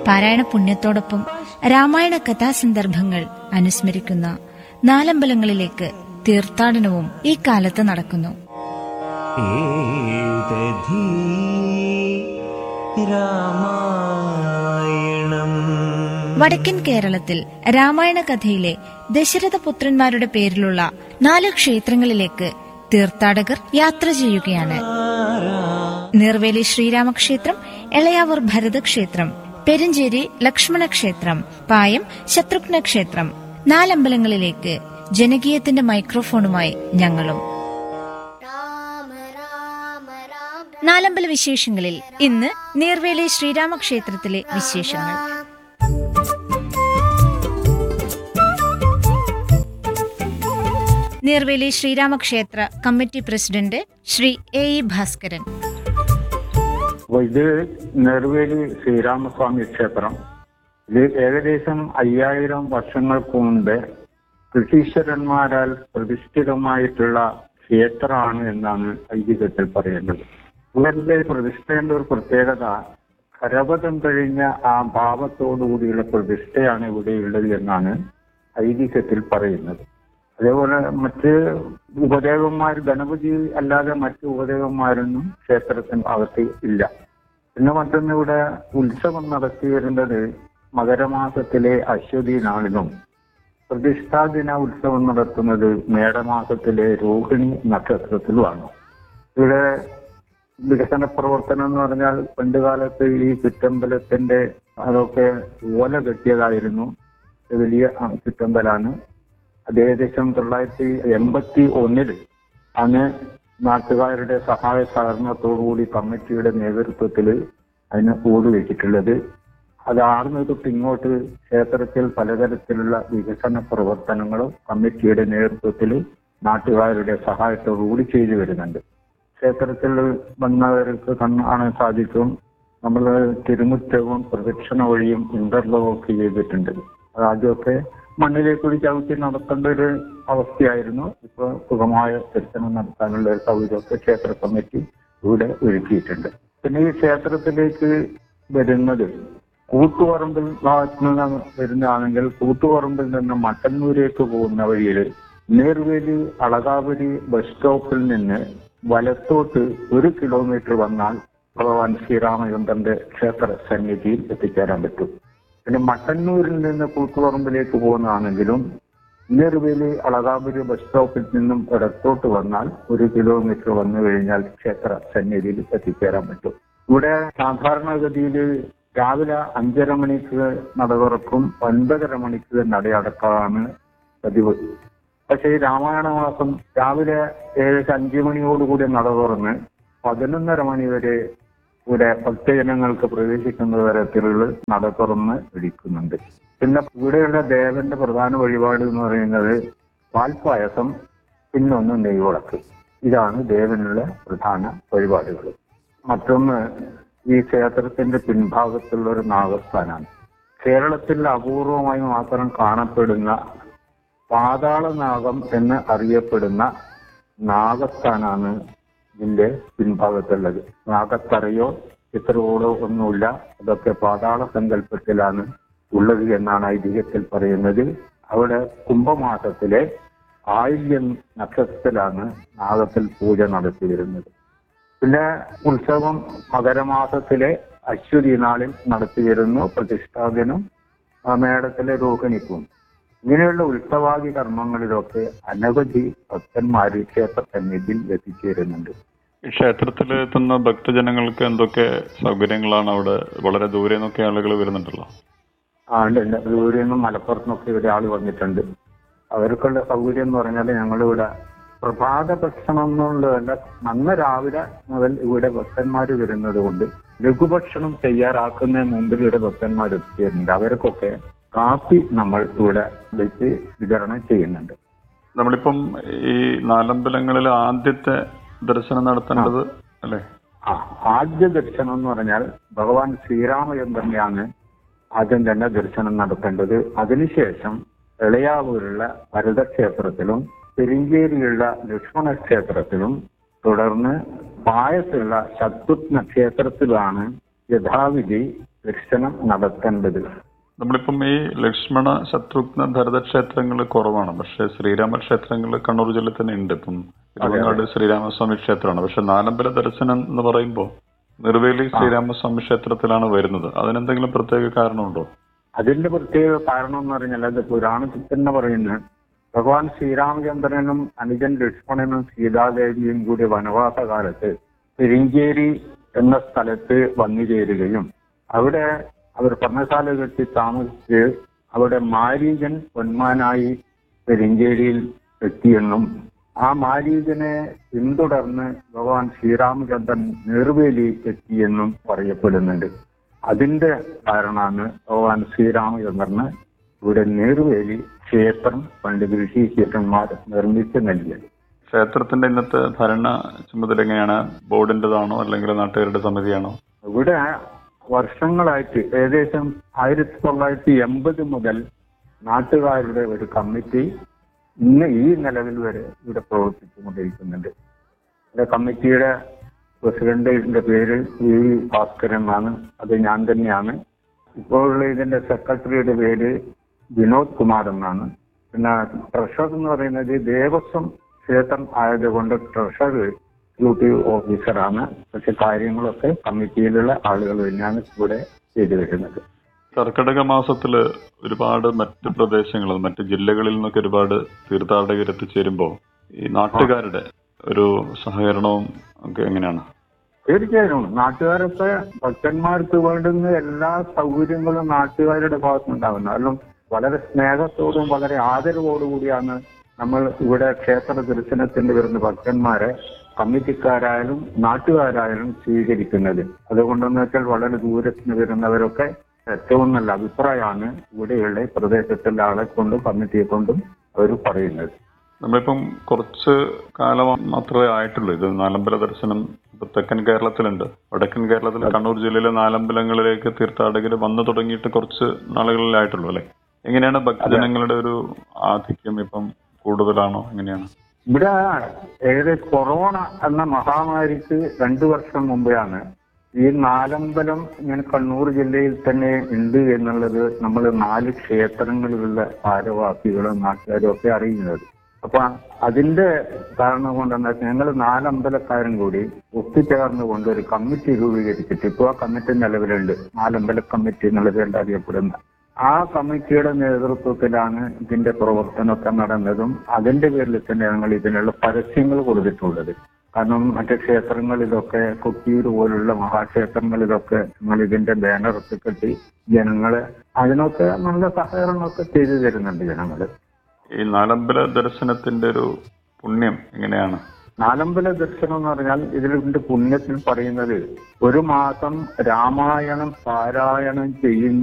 പാരായണ പുണ്യത്തോടൊപ്പം രാമായണ കഥാസന്ദർഭങ്ങൾ അനുസ്മരിക്കുന്ന നാലമ്പലങ്ങളിലേക്ക് തീർത്ഥാടനവും ഈ കാലത്ത് നടക്കുന്നു ഏതധീ രാമായണം വടക്കൻ കേരളത്തിൽ രാമായണ കഥയിലെ ദശരഥപുത്രന്മാരുടെ പേരിലുള്ള നാല് ക്ഷേത്രങ്ങളിലേക്ക് തീർത്ഥാടകർ യാത്ര ചെയ്യുകയാണ് നിർവേലി ശ്രീരാമക്ഷേത്രം എളയാവൂർ ഭരതക്ഷേത്രം പെരുഞ്ചേരി ലക്ഷ്മണക്ഷേത്രം പായം ശത്രുഘ്ന ക്ഷേത്രം നാലമ്പലങ്ങളിലേക്ക് ജനകീയത്തിന്റെ മൈക്രോഫോണുമായി ഞങ്ങളും രാമ രാമ രാമ നാലമ്പല വിശേഷങ്ങളിൽ ഇന്ന് നീർവേലി ശ്രീരാമക്ഷേത്രത്തിലെ വിശേഷങ്ങൾ നീർവേലി ശ്രീരാമക്ഷേത്ര committee president Shri A E Bhaskaran അപ്പൊ ഇത് നെറുവേലി ശ്രീരാമസ്വാമി ക്ഷേത്രം ഇത് ഏകദേശം അയ്യായിരം വർഷങ്ങൾക്ക് മുമ്പ് ബ്രിട്ടീഷരന്മാരാൽ പ്രതിഷ്ഠിതമായിട്ടുള്ള ക്ഷേത്രമാണ് എന്നാണ് ഐതിഹ്യത്തിൽ പറയുന്നത് ഇവരുടെ പ്രതിഷ്ഠയുടെ ഒരു പ്രത്യേകത കരപഥം കഴിഞ്ഞ ആ ഭാവത്തോടുകൂടിയുള്ള പ്രതിഷ്ഠയാണ് ഇവിടെയുള്ളത് എന്നാണ് ഐതിഹ്യത്തിൽ പറയുന്നത് അതേപോലെ മറ്റ് ഉപദേവന്മാർ ഗണപതി അല്ലാതെ മറ്റ് ഉപദേവന്മാരൊന്നും ക്ഷേത്രത്തിന് അകത്ത് ഇല്ല പിന്നെ മറ്റൊന്ന് ഇവിടെ ഉത്സവം നടത്തി വരുന്നത് മകരമാസത്തിലെ അശ്വതി നാളിലും പ്രതിഷ്ഠാദിന ഉത്സവം നടത്തുന്നത് മേടമാസത്തിലെ രോഹിണി നക്ഷത്രത്തിലുമാണ് ഇവിടെ വികസന പ്രവർത്തനം എന്ന് പറഞ്ഞാൽ പണ്ടുകാലത്ത് ഈ ചുറ്റമ്പലത്തിന്റെ അതൊക്കെ ഓല കെട്ടിയതായിരുന്നു ഇത് വലിയ ആ, ചുറ്റമ്പലാണ് അത് ഏകദേശം തൊള്ളായിരത്തി എൺപത്തി ഒന്നില് അന്ന് നാട്ടുകാരുടെ സഹായ സഹകരണത്തോടുകൂടി കമ്മിറ്റിയുടെ നേതൃത്വത്തിൽ അതിന് ഓട് വെച്ചിട്ടുള്ളത് അത് ആർന്ന് തൊട്ട് ഇങ്ങോട്ട് ക്ഷേത്രത്തിൽ പലതരത്തിലുള്ള വികസന പ്രവർത്തനങ്ങളും കമ്മിറ്റിയുടെ നേതൃത്വത്തിൽ നാട്ടുകാരുടെ സഹായത്തോടുകൂടി ചെയ്തു വരുന്നുണ്ട് ക്ഷേത്രത്തിൽ വന്നവർക്ക് കാണാൻ സാധിക്കും നമ്മൾ തിരുമുറ്റവും പ്രദക്ഷിണ വഴിയും ഇന്റർലോക്ക് ചെയ്തിട്ടുണ്ട് അത് ആദ്യമൊക്കെ മണ്ണിലേക്ക് കൂടി ചവിട്ടി നടത്തേണ്ട ഒരു അവസ്ഥയായിരുന്നു ഇപ്പൊ സുഖമായ ദർശനം നടത്താനുള്ള ഒരു സൗകര്യമൊക്കെ ക്ഷേത്ര കമ്മിറ്റി ഇവിടെ ഒരുക്കിയിട്ടുണ്ട് പിന്നെ ഈ ക്ഷേത്രത്തിലേക്ക് വരുന്നത് കൂത്തുപറമ്പിൽ ഭാഗത്ത് നിന്ന് വരുന്നതാണെങ്കിൽ കൂത്തുപറമ്പിൽ നിന്ന് മട്ടന്നൂരേക്ക് പോകുന്ന വഴിയിൽ നേർവേലി അളകാപുരി ബസ് സ്റ്റോപ്പിൽ നിന്ന് വലത്തോട്ട് ഒരു കിലോമീറ്റർ വന്നാൽ ഭഗവാൻ ശ്രീരാമചന്ദ്രന്റെ ക്ഷേത്ര സന്നിധിയിൽ എത്തിച്ചേരാൻ പറ്റും പിന്നെ മട്ടന്നൂരിൽ നിന്ന് കൂത്തുപറമ്പിലേക്ക് പോകുന്നതാണെങ്കിലും നേർവേലി അളകാപുരി ബസ് സ്റ്റോപ്പിൽ നിന്നും ഇടത്തോട്ട് വന്നാൽ ഒരു കിലോമീറ്റർ വന്നു കഴിഞ്ഞാൽ ക്ഷേത്ര സന്നിധിയിൽ എത്തിച്ചേരാൻ പറ്റും ഇവിടെ സാധാരണഗതിയിൽ രാവിലെ അഞ്ചര മണിക്ക് നട തുറക്കും ഒൻപതര മണിക്ക് നടയടക്കമാണ് പതിവ് പക്ഷേ ഈ രാമായണ മാസം രാവിലെ ഏകദേശം അഞ്ചു മണിയോടുകൂടി നട തുറന്ന് പതിനൊന്നര മണി വരെ ഇവിടെ ഭക്തജനങ്ങൾക്ക് പ്രവേശിക്കുന്ന തരത്തിലുള്ള നട തുറന്ന് ഇടിക്കുന്നുണ്ട് പിന്നെ ഇവിടെയുള്ള ദേവന്റെ പ്രധാന വഴിപാട് എന്ന് പറയുന്നത് പാൽപ്പായസം പിന്നൊന്ന് നെയ്വിളക്ക് ഇതാണ് ദേവനുള്ള പ്രധാന വഴിപാടുകൾ മറ്റൊന്ന് ഈ ക്ഷേത്രത്തിന്റെ പിൻഭാഗത്തുള്ള ഒരു നാഗസ്ഥാനാണ് കേരളത്തിൽ അപൂർവമായി മാത്രം കാണപ്പെടുന്ന പാതാളനാഗം എന്ന് അറിയപ്പെടുന്ന നാഗസ്ഥാനാണ് ഇതിന്റെ പിൻഭാഗത്തുള്ളത് നാഗത്തറയോ ചിത്രകോടോ ഒന്നുമില്ല അതൊക്കെ പാതാള സങ്കല്പത്തിലാണ് ഉള്ളത് എന്നാണ് ഐതിഹ്യത്തിൽ പറയുന്നത് അവിടെ കുംഭമാസത്തിലെ ആയില്യം നക്ഷത്രത്തിലാണ് നാഗത്തിൽ പൂജ നടത്തി വരുന്നത് പിന്നെ ഉത്സവം മകരമാസത്തിലെ അശ്വതി നാളിൽ നടത്തി വരുന്നു പ്രതിഷ്ഠാദിനം ആ, മേടത്തിലെ രോഹിണിക്കും ഇങ്ങനെയുള്ള ഉത്സവാദി കർമ്മങ്ങളിലൊക്കെ അനവധി ഭക്തന്മാര് ക്ഷേത്ര സന്നിധിയിൽ എത്തിച്ചേരുന്നുണ്ട് ഈ ക്ഷേത്രത്തിൽ എത്തുന്ന ഭക്തജനങ്ങൾക്ക് എന്തൊക്കെ സൗകര്യങ്ങളാണ് അവിടെ വളരെ ദൂരെ നിന്നൊക്കെ ആളുകൾ വരുന്നുണ്ടല്ലോ ആ ഉണ്ട് ഉണ്ട് ദൂരെ നിന്നും മലപ്പുറത്ത് നിന്നൊക്കെ ഇവിടെ ആള് വന്നിട്ടുണ്ട് അവർക്കുള്ള സൗകര്യം എന്ന് പറഞ്ഞാൽ ഞങ്ങളിവിടെ പ്രഭാത ഭക്ഷണം എന്നുള്ളതല്ല നന്ന രാവിലെ മുതൽ ഇവിടെ ഭക്തന്മാർ വരുന്നത് കൊണ്ട് ലഘുഭക്ഷണം തയ്യാറാക്കുന്നതിന് മുമ്പിൽ ഇവിടെ ഭക്തന്മാർ എത്തിയിട്ടുണ്ട് അവർക്കൊക്കെ കാപ്പി നമ്മൾ ഇവിടെ വെച്ച് വിതരണം ചെയ്യുന്നുണ്ട് നമ്മളിപ്പം ഈ നാലമ്പലങ്ങളിൽ ആദ്യത്തെ ദർശനം നടത്തേണ്ടത് അല്ലേ ആ ആദ്യ ദർശനം എന്ന് പറഞ്ഞാൽ ഭഗവാൻ ശ്രീരാമചന്ദ്രനെയാണ് ആദ്യം തന്നെ ദർശനം നടത്തേണ്ടത് അതിനുശേഷം എളയാവൂരുള്ള ഭരതക്ഷേത്രത്തിലും പെരിഞ്ചേരിയുള്ള ലക്ഷ്മണ ക്ഷേത്രത്തിലും തുടർന്ന് പായത്തുള്ള ശത്രുഘ്ന ക്ഷേത്രത്തിലാണ് യഥാവിധി ദർശനം നടത്തേണ്ടത് നമ്മളിപ്പം ഈ ലക്ഷ്മണ ശത്രുഘ്ന ഭരത ക്ഷേത്രങ്ങൾ കുറവാണ് പക്ഷെ ശ്രീരാമ ക്ഷേത്രങ്ങൾ കണ്ണൂർ ജില്ലയിൽ തന്നെ ഉണ്ട് ഇപ്പം തിരുവങ്ങാട് ശ്രീരാമസ്വാമി ക്ഷേത്രമാണ് പക്ഷെ നാലമ്പല ദർശനം എന്ന് പറയുമ്പോൾ നിർവേലി ശ്രീരാമസ്വാമി ക്ഷേത്രത്തിലാണ് വരുന്നത് അതിനെന്തെങ്കിലും പ്രത്യേക കാരണമുണ്ടോ അതിന്റെ പ്രത്യേക കാരണം എന്ന് പറഞ്ഞാൽ അത് പുരാണത്തിൽ തന്നെ പറയുന്നത് ഭഗവാൻ ശ്രീരാമചന്ദ്രനും അനുജൻ ലക്ഷ്മണനും സീതാദേവിയും കൂടി വനവാസ കാലത്ത് പെരിഞ്ചേരി എന്ന സ്ഥലത്ത് വന്നു ചേരുകയും അവിടെ അവർ പർണശാല കെട്ടി താമസിച്ച് അവിടെ മാരീജൻ പൊന്മാനായി പെരിഞ്ചേരിയിൽ എത്തിയെന്നും ആ മാരീജനെ പിന്തുടർന്ന് ഭഗവാൻ ശ്രീരാമചന്ദ്രൻ നേർവേലി എത്തിയെന്നും പറയപ്പെടുന്നുണ്ട് അതിന്റെ കാരണമാണ് ഭഗവാൻ ശ്രീരാമചന്ദ്രന് ഇവിടെ നേർവേലി ക്ഷേത്രം പണ്ട് ഋഷീശ്വരന്മാർ നിർമ്മിച്ചു നൽകിയത് ക്ഷേത്രത്തിന്റെ ഇന്നത്തെ ഭരണ ചുമതല എങ്ങനെയാണ് ബോർഡിന്റേതാണോ അല്ലെങ്കിൽ നാട്ടുകാരുടെ സമിതിയാണോ ഇവിടെ വർഷങ്ങളായിട്ട് ഏകദേശം ആയിരത്തി തൊള്ളായിരത്തി എൺപത് മുതൽ നാട്ടുകാരുടെ ഒരു കമ്മിറ്റി ഇന്ന് ഈ നിലവിൽ വരെ ഇവിടെ പ്രവർത്തിച്ചുകൊണ്ടിരിക്കുന്നുണ്ട് ഇവിടെ കമ്മിറ്റിയുടെ പ്രസിഡന്റിന്റെ പേര് വി വി ഭാസ്കരൻ എന്നാണ് അത് ഞാൻ തന്നെയാണ് ഇപ്പോഴുള്ള ഇതിന്റെ സെക്രട്ടറിയുടെ പേര് വിനോദ് കുമാർ എന്നാണ് പിന്നെ ട്രഷറർ എന്ന് പറയുന്നത് ദേവസ്വം ക്ഷേത്രം ആയതുകൊണ്ട് ട്രഷറർ എക്സിക്യൂട്ടീവ് ഓഫീസറാണ് പക്ഷെ കാര്യങ്ങളൊക്കെ കമ്മിറ്റിയിലുള്ള ആളുകൾ തന്നെയാണ് ഇവിടെ ചെയ്തു വരുന്നത് കർക്കിടക മാസത്തില് ഒരുപാട് മറ്റ് പ്രദേശങ്ങൾ മറ്റ് ജില്ലകളിൽ നിന്നൊക്കെ ഒരുപാട് തീർത്ഥാടകർ എത്തിച്ചേരുമ്പോൾ ഈ നാട്ടുകാരുടെ ഒരു സഹകരണവും ഒക്കെ എങ്ങനെയാണ് തീർച്ചയായും നാട്ടുകാരൊക്കെ ഭക്തന്മാർക്ക് വേണ്ടുന്ന എല്ലാ സൗകര്യങ്ങളും നാട്ടുകാരുടെ ഭാഗത്തുനിന്നുണ്ടാകുന്നു കാരണം വളരെ സ്നേഹത്തോടും വളരെ ആദരവോടും കൂടിയാണ് നമ്മൾ ഇവിടെ ക്ഷേത്ര ദർശനത്തിന് വരുന്ന ഭക്തന്മാരെ കമ്മിറ്റിക്കാരായാലും നാട്ടുകാരായാലും സ്വീകരിക്കുന്നത് അതുകൊണ്ടെന്ന് വെച്ചാൽ വളരെ ദൂരത്തിന് വരുന്നവരൊക്കെ ഏറ്റവും നല്ല അഭിപ്രായമാണ് ഇവിടെയുള്ള ഈ പ്രദേശത്തുള്ള ആളെ കൊണ്ടും കമ്മിറ്റിയെ കൊണ്ടും അവർ പറയുന്നത് നമ്മളിപ്പം കുറച്ച് കാലം മാത്രമേ ആയിട്ടുള്ളൂ ഇത് നാലമ്പല ദർശനം ഇപ്പൊ തെക്കൻ കേരളത്തിലുണ്ട് വടക്കൻ കേരളത്തിൽ കണ്ണൂർ ജില്ലയിലെ നാലമ്പലങ്ങളിലേക്ക് തീർത്ഥാടകർ വന്നു തുടങ്ങിയിട്ട് കുറച്ച് നാളുകളിലായിട്ടുള്ളൂ അല്ലെ എങ്ങനെയാണ് ഭക്തജനങ്ങളുടെ ഒരു ആധിക്യം ഇപ്പം കൂടുതലാണോ എങ്ങനെയാണ് ഇവിടെ ഏകദേശം കൊറോണ എന്ന മഹാമാരിക്ക് രണ്ടു വർഷം മുമ്പെയാണ് ഈ നാലമ്പലം ഇങ്ങനെ കണ്ണൂർ ജില്ലയിൽ തന്നെ ഉണ്ട് എന്നുള്ളത് നമ്മൾ നാല് ക്ഷേത്രങ്ങളിലുള്ള ഭാരവാസികളും നാട്ടുകാരും ഒക്കെ അറിയുന്നത് അപ്പൊ അതിന്റെ കാരണം കൊണ്ടെന്ന് വെച്ചാൽ ഞങ്ങൾ നാലമ്പലക്കാരും കൂടി ഒത്തുചേർന്നുകൊണ്ട് ഒരു കമ്മിറ്റി രൂപീകരിച്ചിട്ട് ഇപ്പോൾ ആ കമ്മിറ്റി നിലവിലുണ്ട് നാലമ്പല കമ്മിറ്റി എന്നുള്ള പേരിൽ അറിയപ്പെടുന്ന ആ കമ്മിറ്റിയുടെ നേതൃത്വത്തിലാണ് ഇതിന്റെ പ്രവർത്തനമൊക്കെ നടന്നതും അതിന്റെ പേരിൽ തന്നെ ഞങ്ങൾ ഇതിനുള്ള പരസ്യങ്ങൾ കൊടുത്തിട്ടുള്ളത് കാരണം മറ്റു ക്ഷേത്രങ്ങളിലൊക്കെ കൊട്ടിയൂർ പോലുള്ള മഹാക്ഷേത്രങ്ങളിലൊക്കെ ഞങ്ങൾ ഇതിന്റെ ബാനറൊക്കെ കെട്ടി ജനങ്ങളെ അതിനൊക്കെ നല്ല സഹകരണമൊക്കെ ചെയ്തു തരുന്നുണ്ട് ജനങ്ങള് ഈ നാലമ്പല ദർശനത്തിന്റെ ഒരു പുണ്യം എങ്ങനെയാണ് നാലമ്പല ദർശനം എന്ന് പറഞ്ഞാൽ ഇതിന്റെ പുണ്യത്തിൽ പറയുന്നത് ഒരു മാസം രാമായണം പാരായണം ചെയ്യുന്ന